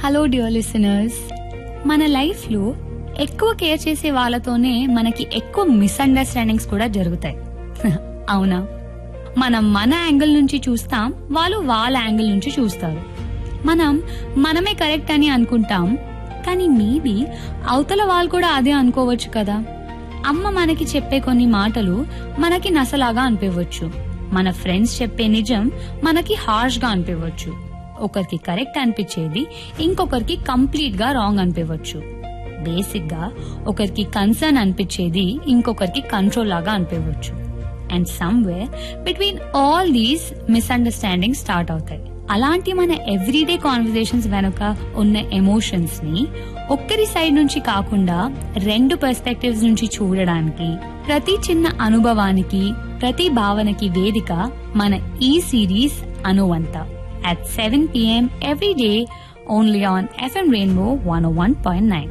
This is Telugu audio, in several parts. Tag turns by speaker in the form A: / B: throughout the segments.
A: హలో డియర్ లిసనర్స్ మన లైఫ్ లో ఎక్కువ కేర్ చేసే వాళ్ళతోనే మనకి ఎక్కువ మిస్అండర్స్టాండింగ్స్ కూడా జరుగుతాయి అవునా మనం మన యాంగిల్ నుంచి చూస్తాం వాళ్ళు వాళ్ళ యాంగిల్ నుంచి చూస్తారు మనం మనమే కరెక్ట్ అని అనుకుంటాం కానీ మేబీ అవతల వాళ్ళు కూడా అదే అనుకోవచ్చు కదా అమ్మ మనకి చెప్పే కొన్ని మాటలు మనకి నసలాగా అనిపించవచ్చు మన ఫ్రెండ్స్ చెప్పే నిజం మనకి హార్ష్ గా అనిపించవచ్చు ఒకరికి కరెక్ట్ అనిపించేది ఇంకొకరికి కంప్లీట్ గా రాంగ్ అనిపించవచ్చు బేసిక్ గా ఒకరికి కన్సర్న్ అనిపించేది ఇంకొకరికి కంట్రోల్ లాగా అనిపించవచ్చు and somewhere between all these misunderstanding start అవుతాయి అలాంటి మన ఎవ్రీడే కాన్వర్సేషన్స్ వెనుక ఉన్న ఎమోషన్స్ ని ఒక్కరి సైడ్ నుంచి కాకుండా రెండు పర్స్పెక్టివ్స్ నుంచి చూడడానికి ప్రతి చిన్న అనుభవానికి ప్రతి భావనకి వేదిక మన ఈ సిరీస్ అనువంత at seven PM every day only on FM rainbow one one point nine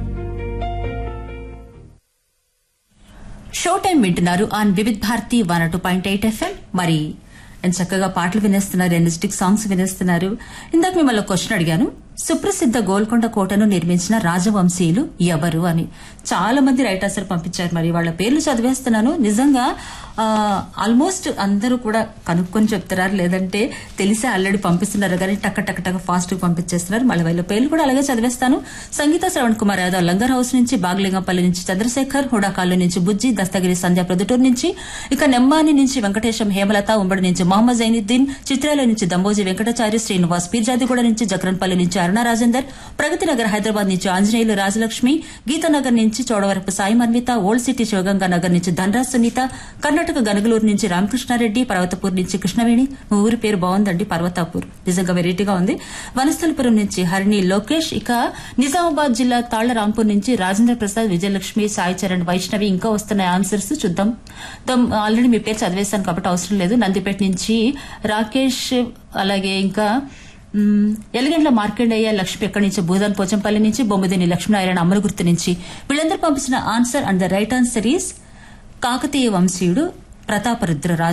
B: show time వింటున్నారు on Vividh Bharati one two point eight FM మరి ఎంత చక్కగా పాటలు వినేస్తున్నారు ఎనర్జెటిక్ సాంగ్స్ వినేస్తున్నారు ఇందాక మిమ్మల్ని క్వశ్చన్ అడిగాను సుప్రసిద్ధ గోల్కొండ కోటను నిర్మించిన రాజవంశీయులు ఎవరు అని చాలా మంది రైటర్స్ పంపించారు మరి వాళ్ళ పేర్లు చదివేస్తున్నాను నిజంగా ఆల్మోస్ట్ అందరూ కూడా కనుక్కొని చెప్తున్నారు లేదంటే తెలిసే ఆల్రెడీ పంపిస్తున్నారు కానీ టక్క టక్క టక్క ఫాస్ట్ గా పంపించేస్తున్నారు మళ్ళీ వాళ్ళ పేర్లు కూడా అలాగే చదివేస్తాను సంగీత శ్రవణ్ కుమార్ యాదవ్ లంగర్ హౌస్ నుంచి బాగ్లింగంపల్లి నుంచి చంద్రశేఖర్ హుడాకాలు నుంచి బుజ్జి దస్తగిరి సంధ్య ప్రొద్దుటూరు నుంచి ఇక నెమ్మాని నుంచి వెంకటేశం హేమలత ఉమ్మడి నుంచి మహమ్మద్ జైనుద్దీన్ చిత్రాల నుంచి దంబోజీ వెంకటాచార్య శ్రీనివాస్ పీర్జాదిగూడ నుంచి జక్రన్పల్లి నుంచి అరుణ రాజేందర్ ప్రగతి నగర్ హైదరాబాద్ నుంచి ఆంజనేయులు రాజలక్ష్మి గీతానగర్ నుంచి చోడవరపు సాయి మన్విత ఓల్డ్ సిటీ శివగంగా నగర్ నుంచి ధనరాజ్ సునీత కర్ణాటక గనగలూరు నుంచి రామకృష్ణారెడ్డి పర్వతపూర్ నుంచి కృష్ణవేణి మా ఊరి పేరు బాగుందండి పర్వతాపూర్ నిజంగా వెరైటీగా ఉంది వనస్థలపురం నుంచి హరిణి లోకేష్ ఇక నిజామాబాద్ జిల్లా తాళ్ల రాంపూర్ నుంచి రాజేంద్ర ప్రసాద్ విజయలక్ష్మి సాయి చరణ్ వైష్ణవి ఇంకా వస్తున్న ఆన్సర్స్ చూద్దాం ఆల్రెడీ మీ పేరు చదివేశాను కాబట్టి అవసరం లేదు నందిపేట నుంచి రాకేష్ అలాగే ఇంకా మ్మ్, ఎలగండ్ల మార్కండయ్య లక్ష్మి ఎక్కడి నుంచి భూదాన్ పోచంపల్లి నుంచి బొమ్మదిని లక్ష్మీనారాయణ అమరగుర్తు నుంచి వీళ్ళందరూ పంపించిన answer and the right answer is Kakatiya వంశీయుడు ప్రతాపరుద్ర రాజు